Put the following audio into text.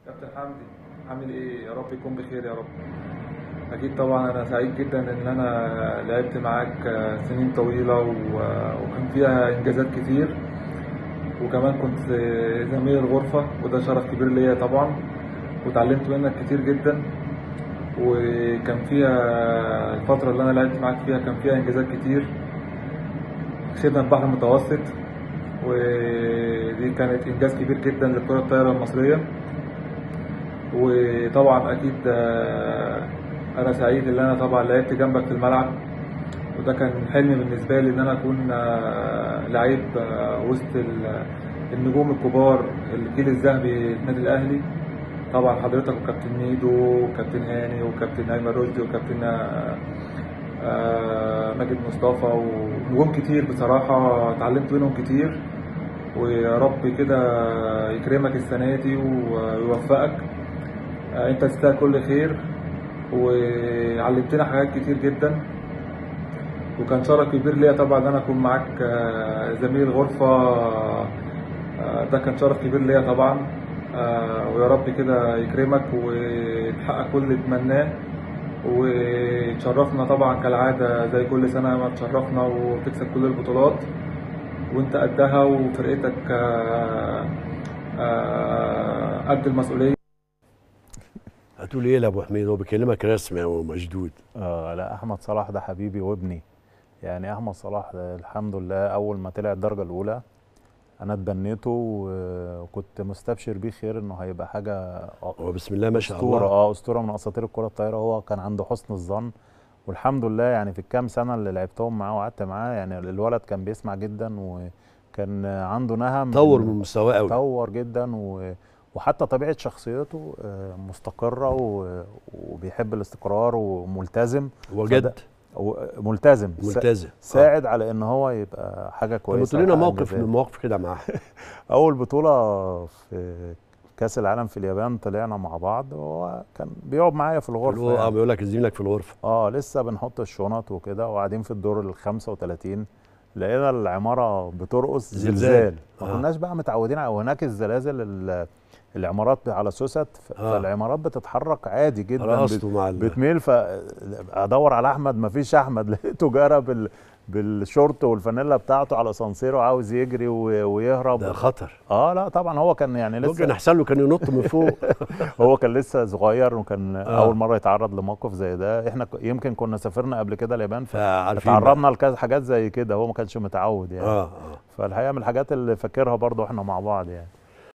كابتن حمدي عامل ايه يا رب يكون بخير يا رب اكيد طبعا انا سعيد جدا ان انا لعبت معاك سنين طويله و- وكان فيها انجازات كتير وكمان كنت زميل الغرفه وده شرف كبير ليا طبعا وتعلمت منك كتير جدا وكان فيها الفتره اللي انا لعبت معاك فيها كان فيها انجازات كتير كسبنا البحر المتوسط ودي كانت انجاز كبير جدا للكره الطايره المصريه وطبعا اكيد آه، انا سعيد ان انا طبعا لعبت جنبك في الملعب وده كان حلم بالنسبه لي ان انا اكون آه، لعيب آه، وسط ال- النجوم الكبار الجيل الذهبي للنادي الاهلي طبعا حضرتك وكابتن ميدو وكابتن هاني وكابتن ايمن رشدي وكابتن آه، آه، ماجد مصطفى ونجوم كتير بصراحه اتعلمت منهم كتير ويا رب كده يكرمك السنه دي ويوفقك آه، انت تستاهل كل خير وعلمتنا حاجات كتير جدا وكان شرف كبير ليا طبعا ان انا اكون معاك آه، زميل غرفه آه، ده كان شرف كبير ليا طبعا آه، ويا رب كده يكرمك وتحقق كل اللي تتمناه وتشرفنا طبعا كالعاده زي كل سنه ما تشرفنا وتكسب كل البطولات وانت قدها وفرقتك آه، آه، قد المسؤوليه هتقول ايه لابو حميد هو بيكلمك رسمي ومشدود آه لا احمد صلاح ده حبيبي وابني يعني احمد صلاح ده الحمد لله اول ما طلع الدرجه الاولى انا اتبنيته و- وكنت مستبشر بيه خير انه هيبقى حاجه هو بسم الله ما شاء اسطوره الله اه اسطوره من اساطير الكره الطايره هو كان عنده حسن الظن والحمد لله يعني في الكام سنه اللي لعبتهم معاه وقعدت معاه يعني الولد كان بيسمع جدا وكان عنده نهم طور إنه- من مستواه قوي طور جدا و... وحتى طبيعه شخصيته آه، مستقره و... وبيحب الاستقرار وملتزم وجد و- ملتزم سا- ملتزم ساعد على ان هو يبقى حاجه طب كويسه تقول لنا ويحقق موقف من إنجازات. المواقف كده معاه اول بطوله في كاس العالم في اليابان طلعنا مع بعض وهو كان بيقعد معايا في الغرفه هو اه يعني. بيقول لك زميلك في الغرفه اه لسه بنحط الشنط وكده وقاعدين في الدور ال 35 لقينا العماره بترقص زلزال. زلزال ما آه. كناش بقى متعودين على وهناك الزلازل ال- العمارات على سوست ف- آه. فالعمارات بتتحرك عادي جدا بت- رقصته مع ال... بتميل فادور على احمد مفيش احمد لقيته جرى بال بالشورت والفانيلا بتاعته على سانسيرو عاوز يجري و- ويهرب ده خطر اه لا طبعا هو كان يعني ممكن لسه احسن له كان ينط من فوق هو كان لسه صغير وكان آه. اول مره يتعرض لموقف زي ده احنا ك- يمكن كنا سافرنا قبل كده اليابان فعارفين فتعرضنا لكذا حاجات زي كده هو ما كانش متعود يعني اه اه فالحقيقه من الحاجات اللي فاكرها برضو احنا مع بعض يعني